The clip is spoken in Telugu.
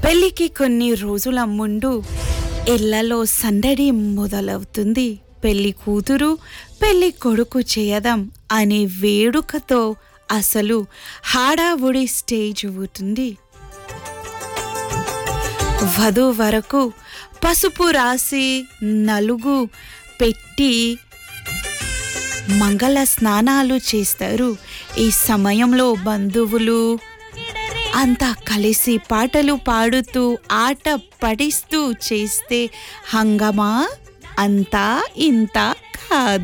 పెళ్లికి కొన్ని రోజుల ముందు ఇళ్లలో సందడి మొదలవుతుంది పెళ్లి కూతురు పెళ్లి కొడుకు చేయడం అనే వేడుకతో అసలు హడావుడి స్టేజ్ అవుతుంది వధు వరకు పసుపు రాసి నలుగు పెట్టి మంగళ స్నానాలు చేస్తారు ఈ సమయంలో బంధువులు అంతా కలిసి పాటలు పాడుతూ ఆట పడిస్తూ చేస్తే హంగమా అంతా ఇంత కాదు